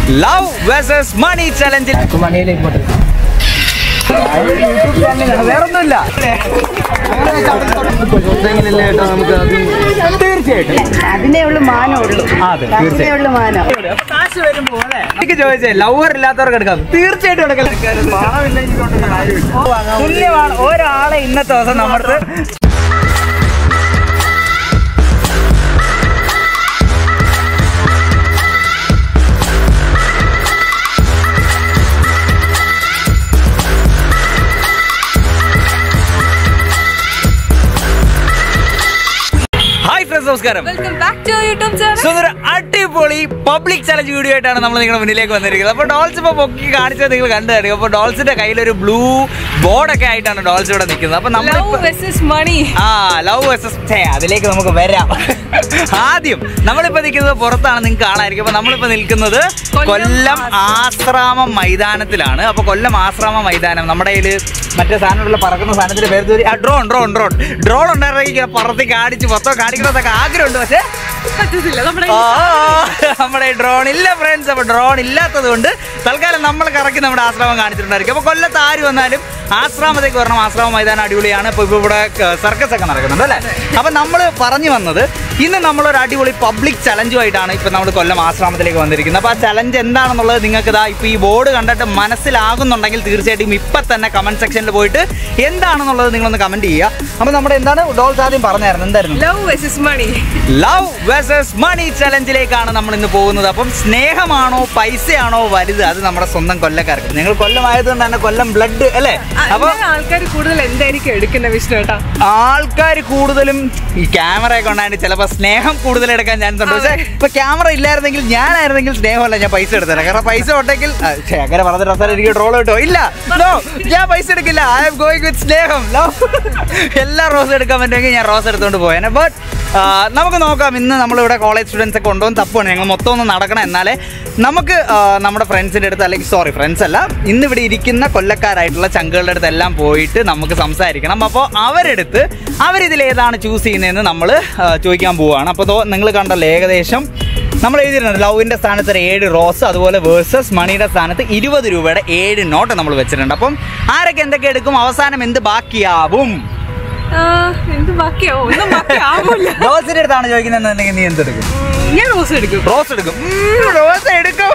Love versus മണി ചലഞ്ചിൽ മണിയിലേക്ക് പോട്ടെ YouTube ചാനലാണ് വേറൊന്നുമില്ല തീർച്ചയായിട്ടും അതിനേ ഉള്ളു മാനമുള്ളൂ അതെ, അതിനേ തീർച്ചയായും. ഉള്ളു മാനം കാശ് വരുമ്പോ അല്ലേ എനിക്ക് ചോദിച്ചേ ലവർ ഇല്ലാത്തവർക്ക് എടുക്കാം തീർച്ചയായിട്ടും എടുക്കാം തുല്യമാണ് ഒരാളെ ഇന്നത്തെ ദിവസം നമ്മുടെ ഹായ് ഫ്രണ്ട്സ് നമസ്കാരം welcome back to YouTube channel so ഇതൊരു അടിപൊളി പബ്ലിക് ചലഞ്ച് വീഡിയോ ആയിട്ടാണ് നമ്മൾ നിങ്ങളുടെ മുന്നിലേക്ക് വന്നിരിക്കുന്നത് അപ്പോൾ ഡോൾസ് ഇപ്പോൾ പൊക്കി കാണിച്ചത് നിങ്ങൾ കണ്ടു കാണും അപ്പോൾ ഡോൾസിന്റെ കയ്യിൽ ഒരു ബ്ലൂ ബോർഡൊക്കെ ആയിട്ടാണ് ഡോൾസ് ഇവിടെ നിൽക്കുന്നത് അപ്പോൾ ലവ് നമ്മൾ വെസസ് മണി ആ ലവ് വേഴ്സസ് അതിലേക്ക് നമുക്ക് വരാം ആദ്യം നമ്മളിപ്പോ നിൽക്കുന്നത് പുറത്താണ് നിങ്ങൾക്ക് കാണാതിരിക്കും അപ്പൊ നമ്മളിപ്പോ നിൽക്കുന്നത് കൊല്ലം കൊല്ലം ആശ്രാമം മൈതാനത്തിലാണ് അപ്പൊ കൊല്ലം ആശ്രാമം മൈതാനം നമ്മുടെ കയ്യില് മറ്റേ സാധനമുള്ള പറക്കുന്ന സാധനത്തിന്റെ പേര് ഡ്രോൺ ഡ്രോൺ ഡ്രോൺ ഡ്രോൺ ഉണ്ടായിരുന്നെങ്കിൽ പറത്തി കാണിച്ച് മൊത്തം കാണിക്കണമെന്നൊക്കെ ആഗ്രഹമുണ്ട് പക്ഷേ പറ്റത്തില്ല നമ്മുടെ ആ, നമ്മുടെ ഡ്രോൺ ഇല്ല ഫ്രണ്ട്സ് അപ്പൊ ഡ്രോൺ ഇല്ലാത്തത് കൊണ്ട് തൽക്കാലം നമ്മൾ കറക്കി നമ്മുടെ ആശ്രമം കാണിച്ചിട്ടുണ്ടായിരിക്കും അപ്പൊ കൊല്ലത്ത് ആര് വന്നാലും ആശ്രമത്തേക്ക് വരണം ആശ്രമം മൈതാനം അടിപൊളിയാണ് ഇപ്പൊ ഇപ്പൊ ഇവിടെ സർക്കസ് ഒക്കെ നടക്കുന്നുണ്ട് അല്ലേ അപ്പൊ നമ്മൾ പറഞ്ഞു വന്നത് ഇന്ന് നമ്മളൊരു അടിപൊളി പബ്ലിക് ചലഞ്ചുമായിട്ടാണ് ഇപ്പൊ നമ്മൾ കൊല്ലം ആശ്രമത്തിലേക്ക് വന്നിരിക്കുന്നത് അപ്പൊ ആ ചലഞ്ച് എന്താണെന്നുള്ളത് നിങ്ങൾക്ക് ഇതാ ഇപ്പൊ ഈ ബോർഡ് കണ്ടിട്ട് മനസ്സിലാകുന്നുണ്ടെങ്കിൽ തീർച്ചയായിട്ടും ഇപ്പൊ തന്നെ കമന്റ് സെക്ഷനിൽ പോയിട്ട് എന്താണെന്നുള്ളത് നിങ്ങളൊന്ന് കമന്റ് ചെയ്യുക അപ്പൊ നമ്മുടെ എന്താണ് ഡോൾസ് ആദ്യം പറഞ്ഞായിരുന്നു എന്തായിരുന്നു love versus money love versus money ചലഞ്ചിലേക്കാണ് നമ്മൾ ഇന്ന് പോകുന്നത് അപ്പം സ്നേഹമാണോ പൈസയാണോ വലുത് അത് നമ്മുടെ സ്വന്തം കൊല്ലക്കാർക്ക് നിങ്ങൾ കൊല്ലമായതുകൊണ്ട് തന്നെ കൊല്ലം ബ്ലഡ് അല്ലേ അപ്പൊ ആൾക്കാർ കൂടുതൽ എന്തായിരിക്കും എടുക്കുന്ന വിഷ്ണു കേട്ടാ ആൾക്കാർ കൂടുതലും ഈ ക്യാമറ ഒക്കെ ഉണ്ടായിട്ട് ചിലപ്പോൾ സ്നേഹം കൂടുതൽ എടുക്കാൻ ചാൻസ് ഉണ്ട് പക്ഷേ ഇപ്പൊ ക്യാമറ ഇല്ലായിരുന്നെങ്കിൽ ഞാനായിരുന്നെങ്കിൽ സ്നേഹമല്ല ഞാൻ പൈസ എടുത്തരാം കാരണം പൈസ ഉണ്ടെങ്കിൽ ആ, ഛെ, അങ്ങനെ പറഞ്ഞ അവസാനം എനിക്ക് ട്രോൾ കിട്ടോ ഇല്ല നോ ഞാൻ പൈസ എടുക്കില്ല ഐ എം ഗോയിങ് വിത്ത് സ്നേഹം ലവ് എല്ലാ റോസ് എടുക്കാൻ പറ്റുമെങ്കിൽ ഞാൻ റോസ് എടുത്തുകൊണ്ട് പോയേനെ ബട്ട് നമുക്ക് നോക്കാം ഇന്ന് നമ്മളിവിടെ കോളേജ് സ്റ്റുഡൻസ് ഒക്കെ കൊണ്ടുവന്ന് തപ്പാണ് ഞങ്ങൾ മൊത്തം ഒന്ന് നടക്കണം എന്നാലേ നമുക്ക് ആ, നമ്മുടെ ഫ്രണ്ട്സിൻ്റെ അടുത്ത് അല്ലെങ്കിൽ സോറി ഫ്രണ്ട്സ് അല്ല ഇന്ന് ഇവിടെ ഇരിക്കുന്ന കൊല്ലക്കാരായിട്ടുള്ള ചങ്കുകളുടെ അടുത്ത് എല്ലാം പോയിട്ട് നമുക്ക് സംസാരിക്കണം അപ്പോൾ അവരെടുത്ത് അവരിതിൽ ഏതാണ് ചൂസ് ചെയ്യുന്നതെന്ന് നമ്മൾ ചോദിക്കാൻ പോവുകയാണ് അപ്പോൾ നിങ്ങൾ കണ്ടല്ലോ ഏകദേശം നമ്മൾ എഴുതിയിട്ടുണ്ട് ലവിൻ്റെ സ്ഥാനത്ത് ഒരു ഏഴ് റോസ് അതുപോലെ വേഴ്സസ് മണിയുടെ സ്ഥാനത്ത് ഇരുപത് രൂപയുടെ ഏഴ് നോട്ട് നമ്മൾ വെച്ചിട്ടുണ്ട് അപ്പം ആരൊക്കെ എന്തൊക്കെ എടുക്കും അവസാനം എന്ത് ബാക്കിയാവും ആ, എന്ത് ബാക്കിയാവോ ഒന്നും ബാക്കിയാവൂല റോസിന്റെ അടുത്താണ് ചോദിക്കുന്നതെന്നുണ്ടെങ്കിൽ നീ എന്തെടുക്കും ഞാൻ റോസ് എടുക്കും റോസ് എടുക്കും ഉം, റോസ് എടുക്കും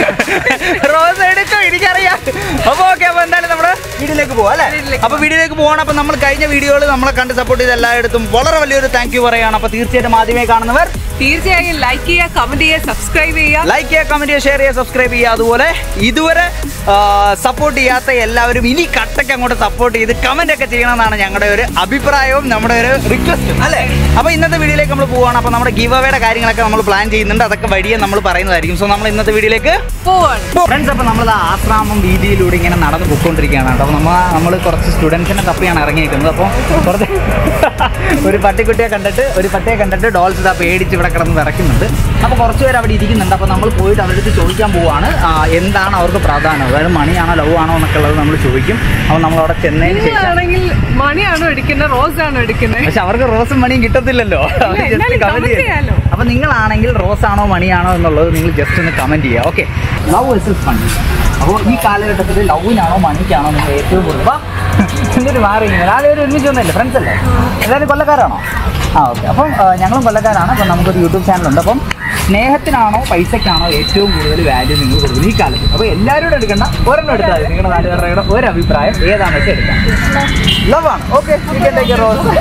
റോസ് എടുക്കും എനിക്കറിയാം അപ്പൊ ഓക്കെ അപ്പൊ എന്തായാലും നമ്മുടെ വീഡിയോയിലേക്ക് പോവാം അല്ലേ വീഡിയോയിലേക്ക് അപ്പൊ വീഡിയോയിലേക്ക് പോകണം അപ്പൊ നമ്മൾ കഴിഞ്ഞ വീഡിയോകൾ നമ്മളെ കണ്ട് സപ്പോർട്ട് ചെയ്ത എല്ലായിടത്തും വളരെ വലിയൊരു താങ്ക് യു പറയാണ് അപ്പൊ തീർച്ചയായിട്ടും ആദ്യമേ കാണുന്നവർ തീർച്ചയായും ലൈക്ക് ചെയ്യുക കമന്റ് ചെയ്യുക സബ്സ്ക്രൈബ് ചെയ്യുക ലൈക്ക് ചെയ്യുക കമന്റ് ചെയ്യുക ഷെയർ ചെയ്യുക സബ്സ്ക്രൈബ് ചെയ്യുക അതുപോലെ ഇതുവരെ സപ്പോർട്ട് ചെയ്യാത്ത എല്ലാവരും ഇനി കട്ടയ്ക്ക് അങ്ങോട്ട് സപ്പോർട്ട് ചെയ്ത് കമന്റ് ഒക്കെ ചെയ്യണമെന്നാണ് ഞങ്ങളുടെ ഒരു അഭിപ്രായവും നമ്മുടെ ഒരു റിക്വസ്റ്റും അല്ലേ അപ്പൊ ഇന്നത്തെ വീഡിയോയിലേക്ക് നമ്മൾ പോവാണ് അപ്പൊ നമ്മുടെ ഗീവ് അവയുടെ കാര്യങ്ങളൊക്കെ നമ്മൾ പ്ലാൻ ചെയ്യുന്നുണ്ട് അതൊക്കെ വഴിയെ നമ്മൾ പറയുന്നതായിരിക്കും സോ നമ്മൾ ഇന്നത്തെ വീഡിയോയിലേക്ക് പോവാണ് ഫ്രണ്ട്സ് അപ്പോൾ നമ്മൾ ആശ്രാമം വീതിയിലൂടെ ഇങ്ങനെ നടന്ന് പൊയ്ക്കൊണ്ടിരിക്കുകയാണ് അപ്പോൾ നമ്മൾ നമ്മൾ കുറച്ച് സ്റ്റുഡൻസിനെ തപ്പിയാണ് ഇറങ്ങിയിരിക്കുന്നത് അപ്പോൾ കുറച്ച് ഒരു പട്ടിക്കുട്ടിയെ കണ്ടിട്ട് ഒരു പട്ടിയെ കണ്ടിട്ട് ഡോൾസ് ഇതാ പേടിച്ച് ഇവിടെ കിടന്ന് വിറയ്ക്കുന്നുണ്ട് അപ്പോൾ കുറച്ച് പേര് അവിടെ ഇരിക്കുന്നുണ്ട് അപ്പോൾ നമ്മൾ പോയിട്ട് അവരുടെ അടുത്ത് ചോദിക്കാൻ പോവാണ് ആ, എന്താണ് അവർക്ക് പ്രാധാന്യം അതായത് മണിയാണോ ലവ് ആണോ എന്നൊക്കെ ഉള്ളത് നമ്മൾ ചോദിക്കും അപ്പോൾ നമ്മൾ അവിടെ ചെന്നതിന് ശേഷം നിങ്ങളാണെങ്കിൽ മണിയാണോ എടുക്കുന്നത് റോസ് ആണോ എടുക്കുന്നത് പക്ഷെ അവർക്ക് റോസും മണിയും കിട്ടത്തില്ലല്ലോ അവര് just എന്നാലും comment comment ചെയ്യും. ചെയ്യാലോ. അപ്പൊ നിങ്ങളാണെങ്കിൽ റോസ് ആണോ മണിയാണോ എന്നുള്ളത് നിങ്ങൾ ജസ്റ്റ് ഒന്ന് കമന്റ് ചെയ്യുക ഓക്കെ ലവ് വേഴ്സസ് മണി അപ്പോൾ ഈ കാലഘട്ടത്തിൽ ലവിനാണോ മണിക്കാണോ നിങ്ങൾ ഏറ്റവും കൂടുതൽ എന്നിട്ട് മാറി നാലുപേരും ഒരുമിച്ച് ഒന്നല്ലേ ഫ്രണ്ട്സ് അല്ലേ എല്ലാവരും കൊല്ലക്കാരാണോ ആ ഓക്കെ അപ്പം ആ, ഞങ്ങളും കൊല്ലക്കാരാണ് അപ്പം നമുക്കൊരു യൂട്യൂബ് ചാനലുണ്ട് അപ്പം സ്നേഹത്തിനാണോ പൈസക്കാണോ ഏറ്റവും കൂടുതൽ വാല്യൂ നിങ്ങൾ കൊടുക്കുന്നത് ഈ കാലത്ത് അപ്പോൾ എല്ലാവരും എടുക്കണ്ട ഒരെണ്ണം എടുത്താൽ മതി നിങ്ങളുടെ നാലുപേരുടെ ഒരു അഭിപ്രായം ഏതാണെന്ന് വെച്ചാൽ എടുക്കാം ലവ് ആണ് ഓക്കെ റോസ്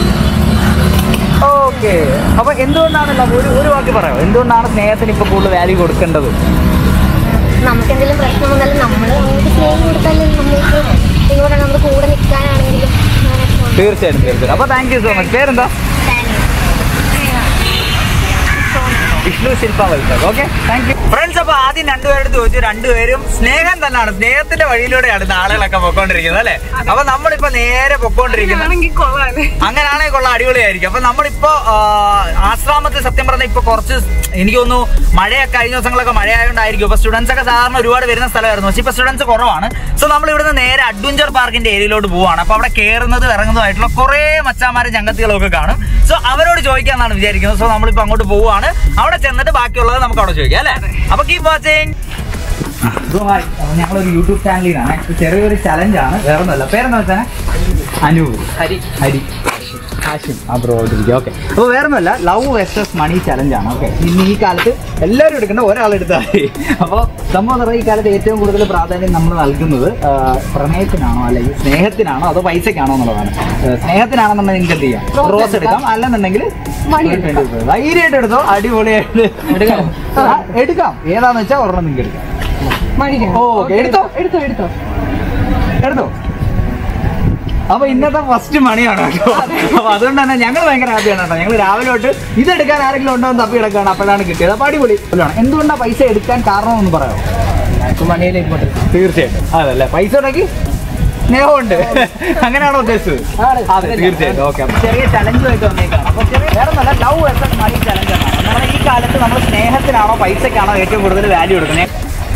ഓക്കെ അപ്പൊ എന്തുകൊണ്ടാണ് love? ഒരു ഒരു വാക്ക് പറയാമോ എന്തുകൊണ്ടാണ് സ്നേഹത്തിന് ഇപ്പൊ കൂടുതൽ വാല്യൂ കൊടുക്കേണ്ടത് നമുക്ക് എന്തെങ്കിലും പ്രശ്നം വന്നാലും നമ്മൾ നമുക്ക് സ്നേഹം കൊടുത്താലും നമ്മൾക്ക് നിങ്ങളോട് നമ്മുടെ കൂടെ നിൽക്കാനാണെങ്കിലും അങ്ങനെയൊക്കെ ഉണ്ട്. തീർച്ചയായിട്ടും തീർച്ചയായിട്ടും അപ്പൊ താങ്ക് യു സോ മച്ച് പേരെന്താ Vishnu Shilpa Vaishakh okay thank you friends അപ്പൊ ആദ്യം രണ്ടുപേരുടെ ചോദിച്ചു രണ്ടുപേരും സ്നേഹം തന്നെയാണ് സ്നേഹത്തിന്റെ വഴിയിലൂടെയാണ് ആളുകളൊക്കെ പൊക്കോണ്ടിരിക്കുന്നത് അല്ലെ അപ്പൊ നമ്മളിപ്പോ നേരെ പൊക്കോണ്ടിരിക്കുന്നത് ആണെങ്കിൽ കൊള്ളാല്ലേ അങ്ങനെയാണെങ്കിൽ കൊള്ളാം അടിപൊളിയായിരിക്കും അപ്പൊ നമ്മളിപ്പോ ആ, ആശ്രാമത്തിൽ സത്യം പറഞ്ഞാൽ ഇപ്പൊ കുറച്ച് എനിക്ക് തോന്നുന്നു മഴയൊക്കെ കഴിഞ്ഞ ദിവസങ്ങളൊക്കെ മഴയായതുകൊണ്ടായിരിക്കും ഇപ്പൊ സ്റ്റുഡൻസ് ഒക്കെ സാധാരണ ഒരുപാട് വരുന്ന സ്ഥലമായിരുന്നു പക്ഷെ ഇപ്പൊ സ്റ്റുഡൻസ് കുറവാണ് സോ നമ്മൾ ഇവിടുന്ന് നേരെ അഡ്വഞ്ചർ പാർക്കിന്റെ ഏരിയയിലോട്ട് പോവാണ് അപ്പൊ അവിടെ കയറുന്നതും ഇറങ്ങുന്നതുമായിട്ടുള്ള കുറെ മച്ചാമാരും ചങ്ങത്തികളും ഒക്കെ കാണും സോ അവരോട് ചോദിക്കാന്നാണ് വിചാരിക്കുന്നത് സോ നമ്മളിപ്പോ അങ്ങോട്ട് പോവാണ് അവിടെ ചെന്നിട്ട് ബാക്കിയുള്ളത് നമുക്ക് അവിടെ ചോദിക്കാം അല്ലേ അപ്പൊ കീപ് വാച്ചിങ് ബ്രോ ഹായ് അപ്പോൾ ഞങ്ങളൊരു യൂട്യൂബ് ചാനലിലാണ് ചെറിയൊരു ചലഞ്ചാണ് വേറെ ഒന്നുമല്ല പേരെന്താ വെച്ചാൽ അനൂപ് ഹരി ഹരി ഹാഷിം ആ ബ്രോ ഇരിക്കും ഓക്കെ അപ്പോൾ വേറെ ഒന്നുമല്ല ലവ് വെസ്റ്റസ് മണി ചലഞ്ചാണ് ഓക്കെ ഇന്ന് ഈ കാലത്ത് എല്ലാവരും എടുക്കേണ്ട ഒരാൾ എടുത്താൽ മതി അപ്പോൾ സംഭവം എന്ന് പറഞ്ഞാൽ ഈ കാലത്ത് ഏറ്റവും കൂടുതൽ പ്രാധാന്യം നമ്മൾ നൽകുന്നത് ആ, പ്രണയത്തിനാണോ അല്ലെങ്കിൽ സ്നേഹത്തിനാണോ അതോ പൈസക്കാണോ എന്നുള്ളതാണ് ആ, സ്നേഹത്തിനാണെന്നുണ്ടെങ്കിൽ നിങ്ങൾക്ക് എന്ത് ചെയ്യാം റോസ് എടുക്കാം അല്ലെന്നുണ്ടെങ്കിൽ ധൈര്യമായിട്ട് എടുത്തോ അടിപൊളിയായിട്ട് എടുക്കാം ആ, എടുക്കാം ഏതാന്ന് വെച്ചാൽ ഒരെണ്ണം നിങ്ങൾക്ക് എടുക്കാം മണിക്കാം ഓ, ഓക്കേ. എടുത്തോ? എടുത്തോ എടുത്തോ എടുത്തോ അപ്പൊ ഇന്നത്തെ ഫസ്റ്റ് മണിയാണ് കേട്ടോ അപ്പൊ അതുകൊണ്ട് തന്നെ ഞങ്ങൾ ഭയങ്കര ഹാപ്പിയാണ് കേട്ടോ ഞങ്ങൾ രാവിലെ തൊട്ട് ഇതെടുക്കാൻ ആരെങ്കിലും ഉണ്ടോ എന്ന് തപ്പി കിടക്കുകയാണ് അപ്പോഴാണ് കിട്ടിയത് അപ്പൊ അടിപൊളി എന്തുകൊണ്ടാണ് പൈസ എടുക്കാൻ കാരണം എന്ന് പറയാമോ മണിയിലേക്ക് തീർച്ചയായിട്ടും അതല്ലേ പൈസ ഉണ്ടെങ്കിൽ സ്നേഹമുണ്ട് അങ്ങനെയാണോ ഉദ്ദേശിച്ചത് അതെ തീർച്ചയായിട്ടും ഓക്കെ അപ്പൊ ചെറിയ ചലഞ്ചുമായിട്ട് വന്നേക്കാണ് അപ്പൊ ചെറിയ വേറെ നല്ല ലവ് എസ് മണി ചലഞ്ച് ആണ് നമ്മുടെ ഈ കാലത്ത് നമ്മൾ സ്നേഹത്തിനാണോ പൈസക്കാണോ ഏറ്റവും കൂടുതൽ വാല്യൂ കൊടുക്കുന്നത്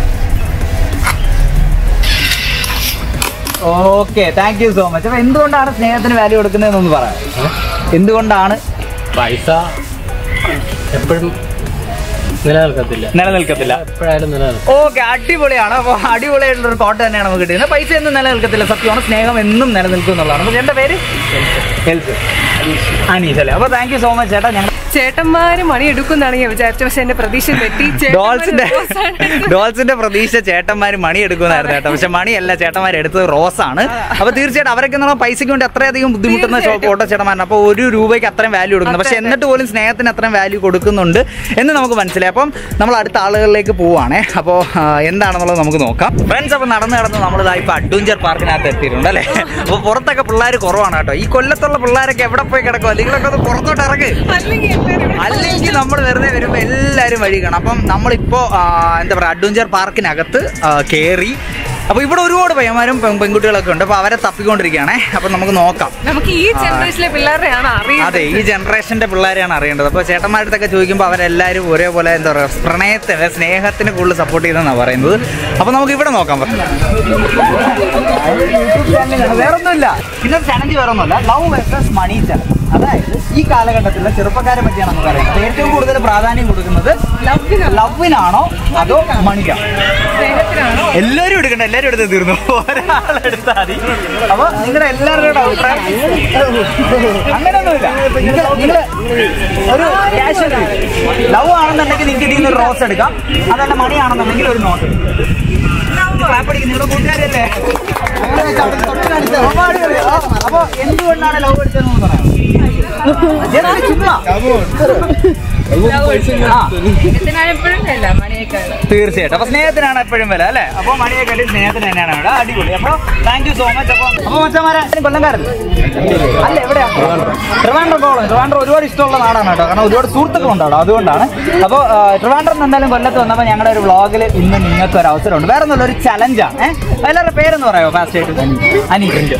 okay thank you so much അപ്പൊ എന്തുകൊണ്ടാണ് സ്നേഹത്തിന് വാല്യൂ കൊടുക്കുന്നതെന്നൊന്ന് പറയാം എന്തുകൊണ്ടാണ് പൈസ എപ്പോഴും നിലനിൽക്കത്തില്ല നിലനിൽക്കത്തില്ല എപ്പോഴായാലും നിലനിൽക്കും ഓക്കെ അടിപൊളിയാണ് അപ്പോൾ അടിപൊളിയായിട്ടുള്ള ഒരു കോട്ട തന്നെയാണ് നമുക്ക് കിട്ടിയത് പൈസ എന്നും നിലനിൽക്കത്തില്ല സത്യമാണ് സ്നേഹം എന്നും നിലനിൽക്കും എന്നുള്ളതാണ് അപ്പോൾ എന്റെ പേര് ഹെൽത്ത് അനീസ് അല്ലേ അപ്പോൾ താങ്ക് യു സോ മച്ച് ചേട്ടാ ഞങ്ങൾ ചേട്ടന്മാര് മണി എടുക്കുന്നാണ് ഞാൻ വിചാരിച്ചത് പക്ഷെ എന്റെ പ്രതീക്ഷ തെറ്റി ചേട്ടന്മാര് ഡോൾസിന്റെ റോസാണ് എടുത്തത്. ഡോൾസിന്റെ പ്രതീക്ഷ ചേട്ടന്മാർ മണി എടുക്കുന്നായിരുന്നു കേട്ടോ പക്ഷെ മണിയല്ല ചേട്ടന്മാർ എടുത്തത് റോസാണ് അപ്പൊ തീർച്ചയായിട്ടും അവരൊക്കെ എന്ന് പറഞ്ഞാൽ പൈസയ്ക്ക് വേണ്ടി അത്രയധികം ബുദ്ധിമുട്ടുന്ന തീർച്ചയായിട്ടും. ഓട്ടോ ചേട്ടന്മാരാണ് അപ്പോൾ ഒരു രൂപയ്ക്ക് അത്രയും വാല്യൂ കൊടുക്കുന്നത് പക്ഷെ അതെ, അതെ. എന്നിട്ട് പോലും സ്നേഹത്തിന് അത്രയും വാല്യൂ കൊടുക്കുന്നുണ്ട് എന്ന് നമുക്ക് മനസ്സിലായി അപ്പം നമ്മൾ അടുത്ത ആളുകളിലേക്ക് പോവാണേ അപ്പോൾ എന്താണെന്നുള്ളത് നമുക്ക് നോക്കാം ഫ്രണ്ട്സ് അപ്പോൾ നടന്ന് നടന്ന് നമ്മളിതാ ഇപ്പോൾ അഡ്വഞ്ചർ പാർക്കിനകത്ത് എത്തിയിട്ടുണ്ട് അല്ലേ അപ്പോൾ പുറത്തൊക്കെ പിള്ളേർ കുറവാണ് കേട്ടോ ഈ കൊല്ലത്തുള്ള പിള്ളേരൊക്കെ എവിടെ പോയി കിടക്കുക നിങ്ങളൊക്കെ ഒന്ന് പുറത്തോട്ട് ഇറങ്ങ് അല്ലെങ്കിൽ എല്ലാവരും അല്ലെങ്കിൽ നമ്മൾ വെറുതെ വരുമ്പോൾ എല്ലാവരും വഴി കാണും അപ്പം നമ്മളിപ്പോൾ എന്താ പറയുക അഡ്വഞ്ചർ പാർക്കിനകത്ത് കയറി അപ്പോൾ ഇവിടെ ഒരുപാട് പയ്യന്മാരും പെൺ- പെൺകുട്ടികളൊക്കെ ഉണ്ട് അപ്പോൾ അവരെ തപ്പിക്കൊണ്ടിരിക്കുകയാണേ അപ്പം നമുക്ക് നോക്കാം നമുക്ക് ഈ ജനറേഷനിലെ പിള്ളേരെയാണ് അറിയുന്നത് അതെ ഈ ജനറേഷന്റെ പിള്ളേരെയാണ് അറിയേണ്ടത് അപ്പോൾ ചേട്ടന്മാരുടെ അടുത്തൊക്കെ ചോദിക്കുമ്പോൾ അവരെല്ലാവരും ഒരേപോലെ എന്താ പറയുക പ്രണയത്തിന് സ്നേഹത്തിന് കൂടുതൽ സപ്പോർട്ട് ചെയ്തെന്നാണ് പറയുന്നത് അപ്പോൾ നമുക്ക് ഇവിടെ നോക്കാം വേറൊന്നുമില്ല ഇന്നത്തെ ചലഞ്ച് വേറൊന്നുമല്ല ലവ് വെസസ് മണി ചലഞ്ച് അതായത് ഈ കാലഘട്ടത്തിലെ ചെറുപ്പക്കാരെ പറ്റിയാണ് നമുക്ക് അറിയുന്നത് ഏറ്റവും കൂടുതൽ പ്രാധാന്യം കൊടുക്കുന്നത് ലവിനാണ്. ലവിനാണോ അതോ മണിക്കാണോ സ്നേഹത്തിനാണോ എല്ലാവരും എടുക്കണ്ട എല്ലാവരും എടുത്ത് തീർന്നു ഒരാളെടുത്താൽ മതി അപ്പൊ നിങ്ങളുടെ എല്ലാവരുടെ അഭിപ്രായം അങ്ങനെയൊന്നുമില്ല നിങ്ങൾ നിങ്ങൾ ഒരു ക്യാഷ് ലവ് ആണെന്നുണ്ടെങ്കിൽ നിങ്ങൾക്ക് ഇതിൽ നിന്ന് ഒരു റോസ് എടുക്കാം അതല്ല മണി ആണെന്നുണ്ടെങ്കിൽ ഒരു നോട്ട് നിങ്ങളുടെ കൂട്ടുകാരല്ലേ അപ്പൊ അടിപൊളി. ആ, അപ്പൊ എന്തുകൊണ്ടാണ് ലവ് എടുത്തതെന്ന് പറയാം ജസ്റ്റ് ചുമ്മാ ആ തീർച്ചയായിട്ടും അപ്പൊ സ്നേഹത്തിനാണ് എപ്പോഴും വില അല്ലേ അപ്പൊ മണിയെ കണ്ടി സ്നേഹത്തിന് തന്നെയാണ് ഇവിടെ അടിപൊളി അപ്പൊ താങ്ക് യു സോ മച്ച് അപ്പൊ അപ്പൊ മച്ചന്മാരെ കൊല്ലംകാരൻ അല്ല എവിടെയാ ട്രിവാൻഡ്രം കോളം ട്രിവാൻഡ്രം ഒരുപാട് ഇഷ്ടമുള്ള നാടാണ് കേട്ടോ കാരണം ഒരുപാട് സുഹൃത്തുക്കളുണ്ട് അവിടെ അതുകൊണ്ടാണ് അപ്പോൾ ട്രിവാൻഡ്രം എന്തായാലും കൊല്ലത്ത് വന്നപ്പോൾ ഞങ്ങളുടെ ഒരു വ്ളോഗിൽ ഇന്ന് നിങ്ങൾക്ക് ഒരു അവസരമുണ്ട് വേറെ ഒന്നുമില്ല ഒരു ചലഞ്ചാണ് ഏഹ് എല്ലാവരുടെ പേരെന്ന് പറയാമോ ഫാസ്റ്റ് ആയിട്ട് അനീറ്റ്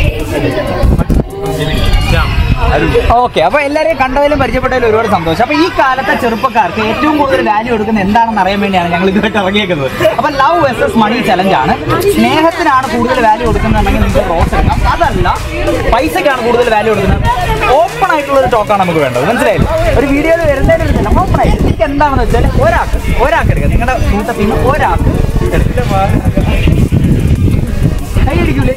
ഓക്കെ അപ്പൊ എല്ലാവരെയും കണ്ടതിലും പരിചയപ്പെട്ടതിലും ഒരുപാട് സന്തോഷം അപ്പൊ ഈ കാലത്തെ ചെറുപ്പക്കാർക്ക് ഏറ്റവും കൂടുതൽ വാല്യൂ കൊടുക്കുന്ന എന്താണെന്ന് അറിയാൻ വേണ്ടിയാണ് ഞങ്ങൾ ഇതുമായിട്ട് ഇറങ്ങിയേക്കുന്നത് അപ്പൊ ലവ് വെസസ് മണി ചലഞ്ച് ആണ് സ്നേഹത്തിനാണ് കൂടുതൽ വാല്യൂ കൊടുക്കുന്നുണ്ടെങ്കിൽ നിങ്ങൾക്ക് റോസ് എടുക്കാം അതല്ല പൈസക്കാണ് കൂടുതൽ വാല്യൂ കൊടുക്കുന്നത് ഓപ്പൺ ആയിട്ടുള്ള ഒരു ടോക്കാണ് നമുക്ക് വേണ്ടത് മനസ്സിലായില്ലേ ഒരു വീഡിയോയിൽ വരുന്നതിന് എടുത്തില്ല ഓപ്പൺ ആയിട്ട് നിങ്ങൾക്ക് എന്താണെന്ന് വെച്ചാൽ ഒരാൾക്ക് ഒരാൾക്ക് എടുക്കാം നിങ്ങളുടെ കൂട്ടത്തിൽ നിന്ന് ഒരാൾക്ക് കൈ അടിക്കൂലേ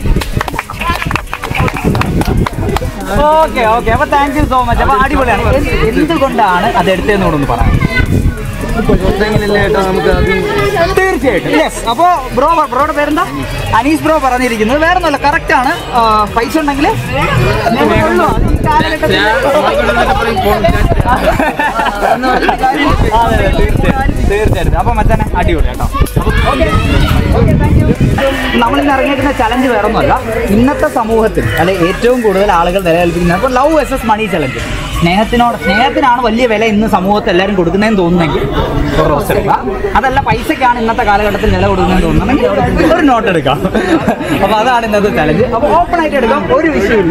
ഓക്കെ ഓക്കെ അപ്പൊ താങ്ക് യു സോ മച്ച് അപ്പൊ അടിപൊളിയാണ് എന്ത്- എന്തുകൊണ്ടാണ് അത് എടുത്തതെന്ന് കൂടെ ഒന്ന് പറയാം തീർച്ചയായിട്ടും യെസ് അപ്പോ ബ്രോ ബ്രോയുടെ പേരെന്താ അനീസ് ബ്രോ പറഞ്ഞിരിക്കുന്നത് വേറെ ഒന്നുമല്ല കറക്റ്റ് ആണ് ആ, പൈസ ഉണ്ടെങ്കിൽ തീർച്ചയായിട്ടും അപ്പൊ മച്ചാനെ അടിപൊളി കേട്ടോ നമ്മളിന്ന് ഇറങ്ങിയിരിക്കുന്ന ചലഞ്ച് വേറെ ഒന്നുമല്ല ഇന്നത്തെ സമൂഹത്തിൽ അല്ലെ ഏറ്റവും കൂടുതൽ ആളുകൾ നിലനിൽപ്പിക്കുന്നത് അപ്പോൾ ലവ് വെസസ് മണി ചലഞ്ച് സ്നേഹത്തിനോട് സ്നേഹത്തിനാണ് വലിയ വില ഇന്ന് സമൂഹത്തിൽ എല്ലാവരും കൊടുക്കുന്നതെന്ന് തോന്നുന്നെങ്കിൽ ഒരു റോസ് എടുക്കാം അതല്ല പൈസക്കാണ് ഇന്നത്തെ കാലഘട്ടത്തിൽ വില കൊടുക്കുന്നതെന്ന് തോന്നുന്നെങ്കിൽ ഒരു നോട്ട് എടുക്കാം അപ്പൊ അതാണ് ഇന്നത്തെ ചലഞ്ച് അപ്പൊ ഓപ്പൺ ആയിട്ട് എടുക്കാം ഒരു വിഷയമില്ല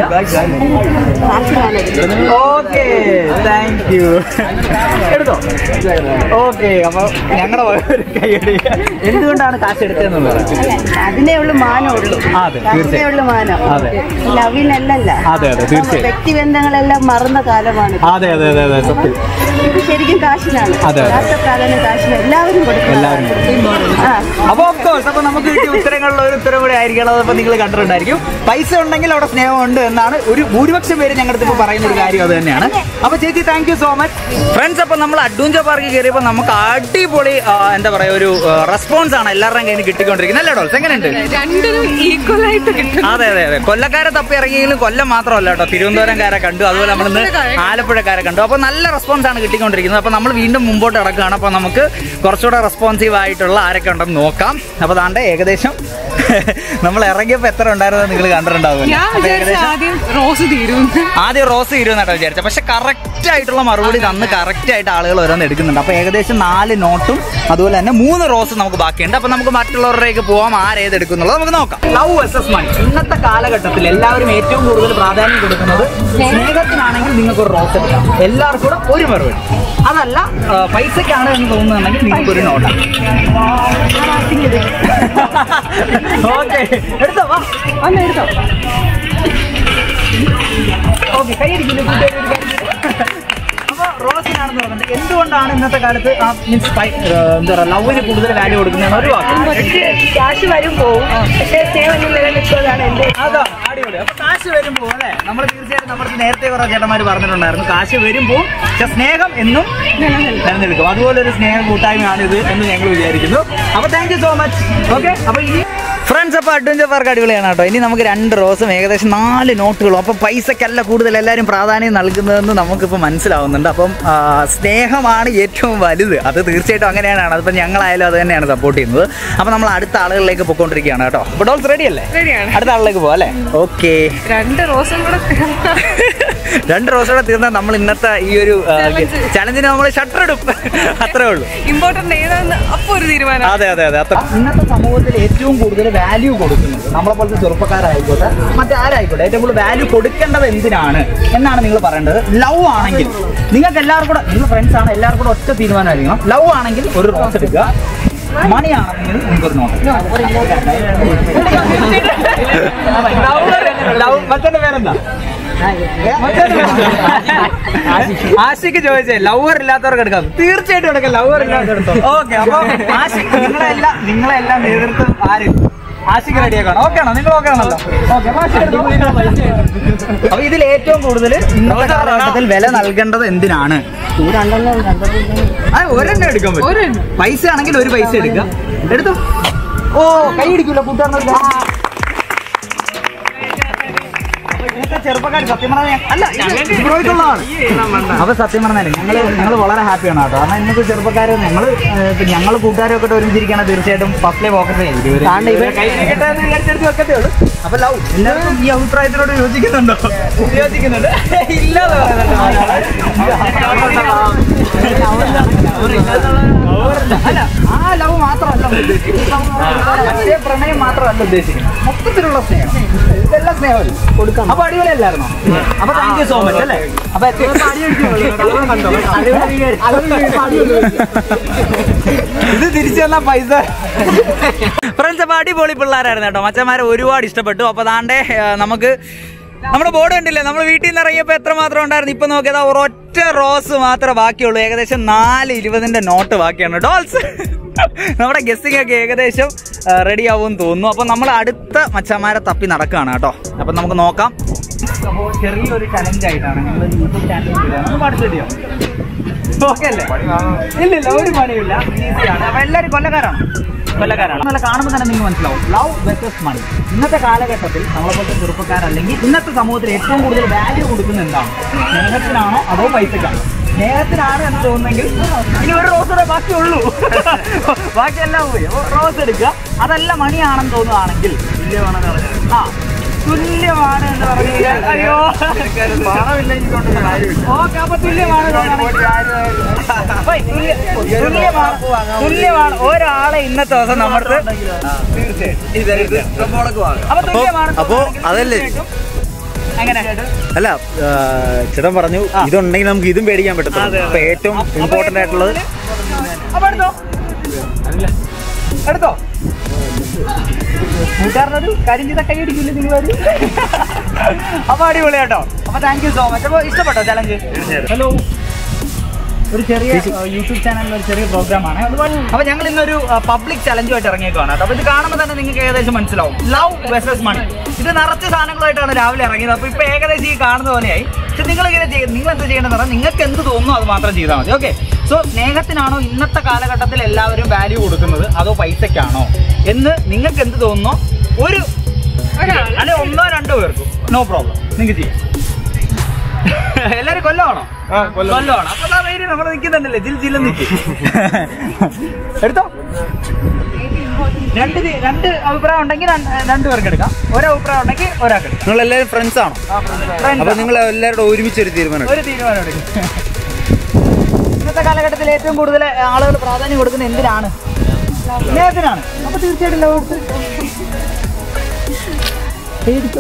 ഓക്കെ താങ്ക് യു എടുത്തോ ഓക്കെ അപ്പൊ ഞങ്ങളുടെ ഒരു കൈയടി എന്തുകൊണ്ടാണ് കാശ് എടുത്തതെന്ന് പറയാം അതിനേ ഉള്ളു മാനം ഉള്ളൂ ആ, അതെ, അതിനേ തീർച്ചയായും. ഉള്ളു മാനം അതെ. ലവിനല്ലല്ല അതെ, അതെ, തീർച്ചയായും. വ്യക്തിബന്ധങ്ങളെല്ലാം മറന്ന കാലമാണ് അതെ അതെ അതെ അതെ സത്യം ഇത് ശരിക്കും കാശിനാണ് അതെ, അതെ. യഥാർത്ഥ പ്രാധാന്യം കാശിന് എല്ലാവരും കൊടുക്കണം എല്ലാവരും ആ അപ്പൊ കോഴ്സ് അപ്പൊ നമുക്ക് കിട്ടിയ ഉത്തരങ്ങളിൽ ഒരു ഉത്തരം കൂടെ ആയിരിക്കണം അതപ്പോ നിങ്ങൾ കണ്ടിട്ടുണ്ടായിരിക്കും പൈസ ഉണ്ടെങ്കിൽ അവിടെ സ്നേഹമുണ്ട് എന്നാണ് ഒരു ഭൂരിപക്ഷം പേര് ഞങ്ങളുടെ അടുത്ത് ഇപ്പൊ പറയുന്ന ഒരു കാര്യം അത് തന്നെയാണ് അപ്പൊ ചേച്ചി thank you so much friends അപ്പൊ നമ്മൾ അഡ്വഞ്ചർ പാർക്കിൽ കയറിയപ്പോൾ നമുക്ക് അടിപൊളി ആ, എന്താ പറയാ ഒരു റെസ്പോൺസ് ആണ് എല്ലാവരുടെയും കയ്യിൽ നിന്ന് കിട്ടിക്കൊണ്ടിരിക്കുന്നത് അല്ലേ ഡോൾസ് എങ്ങനെയുണ്ട് രണ്ടിനും ഈക്വൽ ആയിട്ട് കിട്ടും അതെ അതെ അതെ കൊല്ലക്കാരെ തപ്പി ഇറങ്ങിയെങ്കിലും കൊല്ലം മാത്രമല്ല കേട്ടോ തിരുവനന്തപുരംകാരെ കണ്ടു അതുപോലെ നമ്മൾ ഇന്ന് ആലപ്പുഴക്കാരെ. ആലപ്പുഴക്കാരെ കണ്ടു അപ്പോൾ നല്ല റെസ്പോൺസ് ആണ് കിട്ടിക്കൊണ്ടിരിക്കുന്നത് അപ്പോൾ നമ്മൾ വീണ്ടും മുമ്പോട്ട് കിടക്കുകയാണ് അപ്പോൾ നമുക്ക് കുറച്ചുകൂടെ റെസ്പോൺസീവ് ആയിട്ടുള്ള ആരൊക്കെ ഉണ്ടെന്ന് നോക്കാം അപ്പോൾ താണ്ടെ ഏകദേശം നമ്മൾ ഇറങ്ങിയപ്പോൾ എത്ര ഉണ്ടായിരുന്നത് നിങ്ങൾ കണ്ടിട്ടുണ്ടാവും ഞാൻ അപ്പോൾ വിചാരിച്ച ഏകദേശം ആദ്യം റോസ് തീരും ആദ്യം റോസ് തീരുമെന്നാട്ടോ വിചാരിച്ചത് പക്ഷെ കറക്റ്റ് ആയിട്ടുള്ള മറുപടി തന്ന് കറക്റ്റ് ആയിട്ട് ആളുകൾ ഓരോന്ന് എടുക്കുന്നുണ്ട് അപ്പോൾ ഏകദേശം നാല് നോട്ടും അതുപോലെ തന്നെ മൂന്ന് റോസ് നമുക്ക് ബാക്കിയുണ്ട് അപ്പോൾ നമുക്ക് മറ്റുള്ളവരുടെയൊക്കെ പോവാം ആരേത് എടുക്കുന്നുള്ളത് നമുക്ക് നോക്കാം ലവ് എസ് മണി ഇന്നത്തെ കാലഘട്ടത്തിൽ എല്ലാവരും ഏറ്റവും കൂടുതൽ പ്രാധാന്യം കൊടുക്കുന്നത് സ്നേഹത്തിനാണെങ്കിൽ നിങ്ങൾക്ക് ഒരു റോസ് എടുക്കാം എല്ലാവർക്കും കൂടെ ഒരു മറുപടി അതല്ല ആ, പൈസക്കാണ് എന്ന് തോന്നുന്നുണ്ടെങ്കിൽ നിങ്ങൾക്ക് ഒരു നോട്ടാണ് ഓക്കെ എടുത്തോ വാ വന്ന് എടുത്തോ ഓക്കെ കൈയടിക്കില്ല അപ്പൊ റോസിനാണെന്ന് പറഞ്ഞത് എന്തുകൊണ്ടാണ് ഇന്നത്തെ കാലത്ത് ആ മീൻസ് എന്താ പറയുക ലവിന് കൂടുതൽ വാല്യൂ കൊടുക്കുന്നതാണ് ഒരു വാക്ക് ക്യാഷ് വരും പോവും പക്ഷേ സ്നേഹം നിലനിൽക്കുന്നതാണ് എന്റെ അതാ അടിപൊളി അപ്പൊ കാശ് വരുമ്പോ അല്ലെ നമ്മൾ തീർച്ചയായിട്ടും നമ്മുടെ നേരത്തെ കുറെ ചേട്ടന്മാർ പറഞ്ഞിട്ടുണ്ടായിരുന്നു കാശ് വരുമ്പോ പക്ഷെ സ്നേഹം എന്നും നിലനിൽക്കും അതുപോലെ ഒരു സ്നേഹ കൂട്ടായ്മയാണ് ഇത് എന്ന് ഞങ്ങൾ വിചാരിക്കുന്നു അപ്പൊ thank you so much okay അപ്പൊ ഇനി ഫ്രണ്ട്സ് അപ്പോൾ അഡ്വഞ്ചർ പാർക്ക് അടിപൊളിയാണ് കേട്ടോ ഇനി നമുക്ക് രണ്ട് റോസും ഏകദേശം നാല് നോട്ടുകളും അപ്പോൾ പൈസക്കല്ല കൂടുതൽ എല്ലാവരും പ്രാധാന്യം നൽകുന്നതെന്ന് നമുക്കിപ്പോൾ മനസ്സിലാവുന്നുണ്ട് അപ്പം ആ, സ്നേഹമാണ് ഏറ്റവും വലുത് അത് തീർച്ചയായിട്ടും അങ്ങനെയാണ് അതിപ്പോൾ ഞങ്ങളായാലും അത് തന്നെയാണ് സപ്പോർട്ട് ചെയ്യുന്നത് അപ്പോൾ നമ്മൾ അടുത്ത ആളുകളിലേക്ക് പൊയ്ക്കൊണ്ടിരിക്കുകയാണ് കേട്ടോ അപ്പോൾ ഡോൾസ് റെഡി അല്ലേ റെഡിയാണ് അടുത്ത ആളിലേക്ക് പോവാം അല്ലേ ഓക്കെ രണ്ട് റോസും കൂടെ രണ്ട് റോസോടെ തീർന്നാൽ നമ്മൾ ഇന്നത്തെ ഈ ഒരു Challenge. ചലഞ്ചിന് നമ്മൾ ഷട്ടർ ഇടും അത്രേ ഉള്ളൂ ഇമ്പോർട്ടന്റ് ഏതാന്ന് അപ്പൊ ഒരു തീരുമാനം അതെ അതെ അതെ അത്ര ഇന്നത്തെ സമൂഹത്തിൽ ഏറ്റവും കൂടുതൽ വാല്യൂ കൊടുക്കുന്നത് നമ്മളെ പോലത്തെ ചെറുപ്പക്കാരായിക്കോട്ടെ മറ്റാരായിക്കോട്ടെ ഏറ്റവും കൂടുതൽ വാല്യൂ കൊടുക്കേണ്ടത് എന്തിനാണ് എന്നാണ് നിങ്ങൾ പറയേണ്ടത് ലവ് ആണെങ്കിൽ നിങ്ങൾക്ക് എല്ലാവർക്കും കൂടെ നിങ്ങൾ ഫ്രണ്ട്സ് ആണ് എല്ലാവർക്കും കൂടെ ഒറ്റ തീരുമാനമായിരിക്കണം ലവ് ആണെങ്കിൽ ഒരു റോസ് എടുക്കുക മണി ആണെങ്കിൽ നിങ്ങൾക്കൊരു നോട്ട് ലവ് മറ്റേ പേരെന്താ ആശിക്ക് ചോദിച്ചേ ലവർ ഇല്ലാത്തവർക്ക് എടുക്കാം തീർച്ചയായിട്ടും എടുക്കാം ലവർ ഇല്ലാത്തവർക്ക് ഓക്കെ അപ്പൊ ആശിക്ക് നിങ്ങളെല്ലാം നിങ്ങളെല്ലാം നേതൃത്വം ആര് ആശിക്ക് റെഡിയാക്കണം ഓക്കെ ആണോ നിങ്ങൾ ഓക്കെ ആണല്ലോ ഓക്കെ അപ്പൊ ഇതിൽ ഏറ്റവും കൂടുതൽ ഇന്നത്തെ കാലഘട്ടത്തിൽ വില നൽകേണ്ടത് എന്തിനാണ് അത് ഒരെണ്ണം എടുക്കാൻ പറ്റും ഒരെണ്ണം. പൈസ ആണെങ്കിൽ ഒരു പൈസ എടുക്കുക എടുത്തു ഓ കൈ ഇടിക്കൂല കൂട്ടുകാരനോട് ഇന്നത്തെ ചെറുപ്പക്കാർ സത്യം പറഞ്ഞാൽ അല്ല ഇത് ബ്രോയ്ക്കുള്ളതാണ് അപ്പൊ സത്യം പറഞ്ഞാൽ ഞങ്ങള് ഞങ്ങൾ വളരെ ഹാപ്പിയാണ് കേട്ടോ കാരണം ഇന്നത്തെ ചെറുപ്പക്കാർ ഞങ്ങൾ ഞങ്ങൾ കൂട്ടുകാരൊക്കെ ഒരുമിച്ചിരിക്കുകയാണ് തീർച്ചയായിട്ടും ഫസ്റ്റിലെ ഫോക്കസ് ചെയ്യും വെക്കത്തേ ഉള്ളൂ അപ്പൊ ലവ് എല്ലാവർക്കും ഈ അഭിപ്രായത്തിനോട് യോജിക്കുന്നുണ്ടോ യോജിക്കുന്നുണ്ട് ഇല്ലാതെ അല്ല ആ ലവ് മാത്രമല്ല നമ്മൾ ഉദ്ദേശിക്കുന്നത് മറ്റേ പ്രണയം മാത്രമല്ല ഉദ്ദേശിക്കുന്നത് മൊത്തത്തിലുള്ള സ്നേഹം ഇതെല്ലാം സ്നേഹമല്ല കൊടുക്കാം അപ്പൊ അടിപൊളിയല്ലായിരുന്നോ അപ്പൊ താങ്ക് യു സോ മച്ച് അല്ലേ അപ്പൊ ഇത് തിരിച്ചു തന്ന പൈസ ഫ്രണ്ട്സ് അപ്പൊ അടിപൊളി പിള്ളേരായിരുന്നു കേട്ടോ മച്ചന്മാരെ ഒരുപാട് ഇഷ്ടപ്പെട്ടു അപ്പൊ താണ്ടെ ആ, നമുക്ക് നമ്മുടെ ബോർഡ് കണ്ടില്ലേ നമ്മൾ വീട്ടിൽ നിന്ന് ഇറങ്ങിയപ്പോൾ എത്ര മാത്രം ഉണ്ടായിരുന്നു ഇപ്പൊ നോക്കിയതാ ഒരൊറ്റ റോസ് മാത്രമേ ബാക്കിയുള്ളൂ ഏകദേശം നാല് ഇരുപതിന്റെ നോട്ട് ബാക്കിയാണ് ഡോൾസ് നമ്മുടെ ഗസ്റ്റിംഗ് ഒക്കെ ഏകദേശം റെഡി ആവുമെന്ന് തോന്നുന്നു അപ്പൊ നമ്മൾ അടുത്ത മച്ചന്മാരെ തപ്പി നടക്കുകയാണ് കേട്ടോ അപ്പൊ നമുക്ക് നോക്കാം അപ്പോൾ ചെറിയൊരു ചലഞ്ച് ആയിട്ടാണ് ഞങ്ങൾ യൂട്യൂബ് ചാനൽ പാർട്ടിസിപ്പേറ്റ് ചെയ്യാം ഓക്കെ അല്ലേ ഇല്ല ഇല്ല ഒരു പണിയില്ല ഈസിയാണ് അപ്പൊ എല്ലാവരും കൊല്ലക്കാരാണ് കൊല്ലക്കാരാണ് നല്ല കാണുമ്പോൾ തന്നെ നിങ്ങൾക്ക് മനസ്സിലാവും ലവ് വെസസ് മണി ഇന്നത്തെ കാലഘട്ടത്തിൽ നമ്മളെ പോലത്തെ ചെറുപ്പക്കാരല്ലെങ്കിൽ ഇന്നത്തെ സമൂഹത്തിൽ ഏറ്റവും കൂടുതൽ വാല്യൂ കൊടുക്കുന്ന എന്താണ് സ്നേഹത്തിനാണോ അതോ പൈസക്കാണോ സ്നേഹത്തിനാണ് എന്ന് തോന്നുന്നെങ്കിൽ ഇനി ഒരു റോസ് കൂടെ ബാക്കിയുള്ളൂ ബാക്കിയെല്ലാം പോയി അപ്പൊ റോസ് എടുക്കുക അതല്ല മണിയാണെന്ന് തോന്നുകയാണെങ്കിൽ ആ തുല്യമാണ് എന്ന് പറഞ്ഞു കഴിഞ്ഞാൽ അയ്യോ ഓക്കെ അപ്പൊ തുല്യമാണ് അപ്പൊ തുല്യ- തുല്യമാണ് തുല്യമാണ് ഒരാളെ ഇന്നത്തെ ദിവസം നമ്മുടെ അപ്പൊ തുല്യമാണ് അപ്പോ അതല്ലേ? എങ്ങനെ അല്ല ആ, ചേട്ടൻ പറഞ്ഞു ഇതുണ്ടെങ്കിൽ നമുക്ക് ഇതും പേടിക്കാൻ അതെ, പറ്റത്തില്ല അതെ. അപ്പൊ ഏറ്റവും ഇമ്പോർട്ടന്റ് ആയിട്ടുള്ളത് അപ്പൊ എടുത്തോ എടുത്തോ കൂട്ടുകാരനൊരു കാര്യം ചെയ്ത കൈ അടിക്കില്ല നിങ്ങൾ വരും അപ്പൊ അടിപൊളി കേട്ടോ അപ്പൊ താങ്ക് യു സോ മച്ച് അപ്പൊ ഇഷ്ടപ്പെട്ടോ ചലഞ്ച് ഹലോ ഒരു ചെറിയ യൂട്യൂബ് ചാനലിൽ ഒരു ചെറിയ പ്രോഗ്രാമാണ് അപ്പൊ ഞങ്ങൾ ഇന്നൊരു പബ്ലിക് ചലഞ്ചുമായിട്ട് ഇറങ്ങിയേക്കാണ് കേട്ടോ അപ്പൊ ഇത് കാണുമ്പോൾ തന്നെ നിങ്ങൾക്ക് ഏകദേശം മനസ്സിലാവും ലവ് വെസസ് മണി ഇത് നിറച്ച് സാധനങ്ങളായിട്ടാണ് രാവിലെ ഇറങ്ങിയത് അപ്പൊ ഇപ്പൊ ഏകദേശം ഈ കാണുന്ന പോലെയായി പക്ഷെ നിങ്ങൾ ഇങ്ങനെ ചെയ്യും നിങ്ങൾ എന്ത് ചെയ്യണമെന്ന് പറഞ്ഞാൽ നിങ്ങൾക്ക് എന്ത് തോന്നുന്നു അത് മാത്രം ചെയ്താൽ മതി ഓക്കെ സോ സ്നേഹത്തിനാണോ ഇന്നത്തെ കാലഘട്ടത്തിൽ എല്ലാവരും വാല്യൂ കൊടുക്കുന്നത് അതോ പൈസയ്ക്കാണോ എന്ന് നിങ്ങൾക്ക് എന്ത് തോന്നുന്നോ ഒരു ഒരാൾ അല്ലെ ഒന്നോ രണ്ടോ പേർക്കും നോ പ്രോബ്ലം നിങ്ങൾക്ക് ചെയ്യാം എല്ലാരും കൊല്ലമാണോ കൊല്ലമാണോ അപ്പൊ ദാ വൈരി നമ്മൾ നിൽക്കുന്നുണ്ടല്ലേ ജിൽ ജില്ല നിൽക്കും എടുത്തോ രണ്ട് ദി- രണ്ട് അഭിപ്രായം ഉണ്ടെങ്കിൽ രണ്ട് രണ്ട് പേർക്ക് എടുക്കാം ഒരു അഭിപ്രായം ഉണ്ടെങ്കിൽ ഒരാൾക്ക് എടുക്കാം നിങ്ങൾ എല്ലാവരും ഫ്രണ്ട്സ് ആണോ Friends അപ്പൊ ആ. നിങ്ങൾ എല്ലാവരുടെ ഒരുമിച്ച് ഒരു തീരുമാനം ഒരു തീരുമാനം എടുക്കും ഇന്നത്തെ കാലഘട്ടത്തിൽ ഏറ്റവും കൂടുതൽ ആളുകൾ പ്രാധാന്യം കൊടുക്കുന്നത് എന്തിനാണ് സ്നേഹത്തിനാണ് അപ്പൊ തീർച്ചയായിട്ടും ലവ് പേടിക്കോ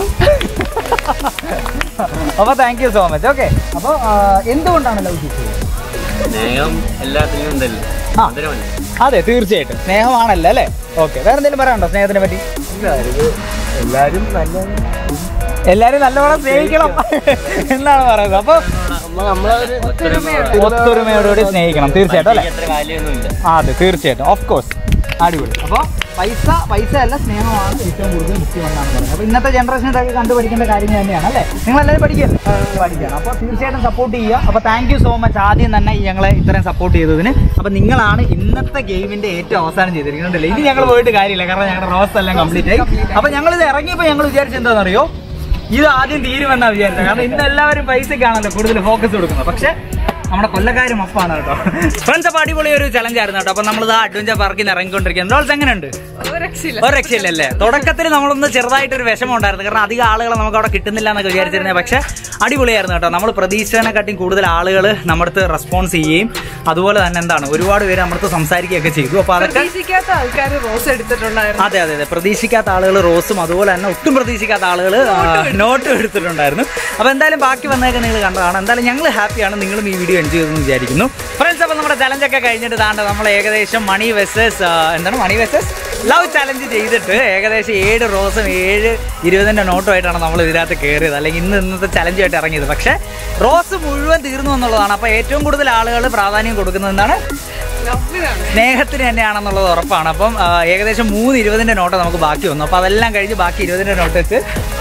അപ്പൊ thank you so much okay അപ്പൊ എന്തുകൊണ്ടാണ് ലവ് ചെയ്യുന്നത് സ്നേഹം എല്ലാത്തിനും ഉണ്ടല്ലോ ആ. അതെ തീർച്ചയായിട്ടും സ്നേഹമാണല്ലോ അല്ലേ ഓക്കെ വേറെ എന്തെങ്കിലും പറയാനുണ്ടോ സ്നേഹത്തിനെ പറ്റി എല്ലാരും നല്ല എല്ലാരും നല്ലവണ്ണം സ്നേഹിക്കണം എന്നാണ് പറയുന്നത് അപ്പൊ ഒത്തൊരുമയോടുകൂടി സ്നേഹിക്കണം തീർച്ചയായിട്ടും അല്ലേ അത്ര വാല്യൊന്നുമില്ല ആ അതെ തീർച്ചയായിട്ടും ഓഫ് കോഴ്സ് അടിപൊളി അപ്പോൾ പൈസ പൈസ അല്ല സ്നേഹമാണ് ഏറ്റവും കൂടുതൽ മുഖ്യമെന്നാണ് പറയുന്നത് അപ്പോൾ ഇന്നത്തെ ജനറേഷൻ ഇതൊക്കെ കണ്ടുപഠിക്കേണ്ട കാര്യങ്ങൾ തന്നെയാണ് അല്ലേ നിങ്ങൾ എല്ലാവരും പഠിക്കല്ലേ പഠിക്കണം അപ്പോൾ തീർച്ചയായിട്ടും സപ്പോർട്ട് ചെയ്യുക അപ്പോൾ താങ്ക് യു സോ മച്ച് ആദ്യം തന്നെ ഈ ഞങ്ങളെ ഇത്രയും സപ്പോർട്ട് ചെയ്തതിന് അപ്പോൾ നിങ്ങളാണ് ഇന്നത്തെ ഗെയിമിന്റെ ഏറ്റവും അവസാനം ചെയ്തിരിക്കുന്നുണ്ടല്ലേ ഇനി ഞങ്ങൾ പോയിട്ട് കാര്യമില്ല കാരണം ഞങ്ങളുടെ റോസ് എല്ലാം കംപ്ലീറ്റ് ആയി അപ്പോൾ ഞങ്ങളിത് ഇറങ്ങിയപ്പോൾ ഞങ്ങൾ വിചാരിച്ചത് എന്താണെന്നറിയോ ഇത് ആദ്യം തീരുമെന്നാണ് വിചാരിച്ചത് കാരണം ഇന്ന് എല്ലാവരും പൈസക്കാണല്ലോ കൂടുതൽ ഫോക്കസ് കൊടുക്കുന്നത് പക്ഷേ നമ്മുടെ കൊല്ലക്കാരും ഒപ്പാണ് കേട്ടോ ഫ്രണ്ട്സ് അപ്പോൾ അടിപൊളി ഒരു ചലഞ്ച് ആയിരുന്നു കേട്ടോ അപ്പൊ നമ്മൾ ആ അഡ്വഞ്ചർ പാർക്കിൽ നിന്ന് ഇറങ്ങിക്കൊണ്ടിരിക്കുന്നത് ഡോൾസ് എങ്ങനെയുണ്ട് ഒരു രക്ഷയില്ല ഒരു രക്ഷയില്ലല്ലേ തുടക്കത്തിൽ നമ്മളൊന്ന് ചെറുതായിട്ടൊരു വിഷമം ഉണ്ടായിരുന്നു കാരണം അധികം ആളുകളെ നമുക്ക് അവിടെ കിട്ടുന്നില്ല എന്നൊക്കെ വിചാരിച്ചിരുന്നത് പക്ഷേ അടിപൊളിയായിരുന്നു കേട്ടോ നമ്മൾ പ്രതീക്ഷിച്ചതിനെക്കാട്ടിയും കൂടുതൽ ആളുകൾ നമ്മുടെ അടുത്ത് റെസ്പോൺസ് ചെയ്യുകയും അതുപോലെ തന്നെ എന്താണ് ഒരുപാട് പേര് നമ്മുടെ അടുത്ത് സംസാരിക്കുകയൊക്കെ ചെയ്തു അപ്പോൾ അതൊക്കെ പ്രതീക്ഷിക്കാത്ത ആൾക്കാർ റോസ് എടുത്തിട്ടുണ്ടായിരുന്നു അതെ അതെ അതെ പ്രതീക്ഷിക്കാത്ത ആളുകൾ റോസും അതുപോലെ തന്നെ ഒട്ടും പ്രതീക്ഷിക്കാത്ത ആളുകൾ നോട്ട് എടുത്തിട്ടുണ്ടായിരുന്നു അപ്പോൾ എന്തായാലും ബാക്കി വന്നതൊക്കെ നിങ്ങൾ കണ്ടതാണ് എന്തായാലും ഞങ്ങൾ ഹാപ്പിയാണ് നിങ്ങളും ഈ വീഡിയോ എൻജോയ് ചെയ്തെന്ന് വിചാരിക്കുന്നു ഫ്രണ്ട്സ് അപ്പോൾ നമ്മുടെ ചലഞ്ചൊക്കെ കഴിഞ്ഞിട്ട് താണ്ട നമ്മൾ ഏകദേശം മണി വെസസ് എന്താണ് മണി വെസസ് ലവ് ചലഞ്ച് ചെയ്തിട്ട് ഏകദേശം ഏഴ് റോസും ഏഴ് ഇരുപതിൻ്റെ നോട്ടുമായിട്ടാണ് നമ്മൾ ഇതിനകത്ത് കയറിയത് അല്ലെങ്കിൽ ഇന്ന് ഇന്നത്തെ ചലഞ്ചുമായിട്ട് ഇറങ്ങിയത് പക്ഷേ റോസ് മുഴുവൻ തീർന്നു എന്നുള്ളതാണ് അപ്പോൾ ഏറ്റവും കൂടുതൽ ആളുകൾ പ്രാധാന്യം കൊടുക്കുന്നത് എന്താണ് ലവിനാണ് സ്നേഹത്തിന് തന്നെയാണെന്നുള്ളത് ഉറപ്പാണ് അപ്പം ആ, ഏകദേശം മൂന്ന് ഇരുപതിന്റെ നോട്ട് നമുക്ക് ബാക്കി വന്നു അപ്പോൾ അതെല്ലാം കഴിഞ്ഞ് ബാക്കി ഇരുപതിന്റെ നോട്ട് വെച്ച്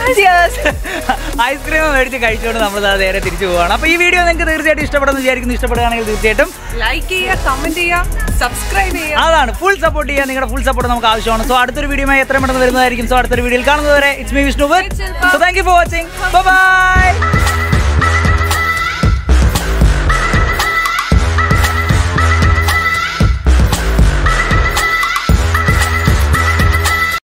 ഐസ്ക്രീം മേടിച്ച് കഴിച്ചുകൊണ്ട് നമ്മൾ ദാ നേരെ തിരിച്ചു പോവാണ് അപ്പോൾ ഈ വീഡിയോ നിങ്ങൾക്ക് തീർച്ചയായിട്ടും ഇഷ്ടപ്പെടുന്നു വിചാരിക്കുന്നു ഇഷ്ടപ്പെടുകയാണെങ്കിൽ തീർച്ചയായിട്ടും ലൈക്ക് ചെയ്യുക കമന്റ് ചെയ്യുക സബ്സ്ക്രൈബ് ചെയ്യുക അതാണ് ഫുൾ സപ്പോർട്ട് ചെയ്യുക നിങ്ങളുടെ ഫുൾ സപ്പോർട്ട് നമുക്ക് ആവശ്യമാണ് സോ അടുത്തൊരു വീഡിയോ എത്രയും പെട്ടെന്ന് വരുന്നതായിരിക്കും സോ അടുത്തൊരു വീഡിയോയിൽ കാണുന്നതുവരെ it's me Vishnu so thank you for watching by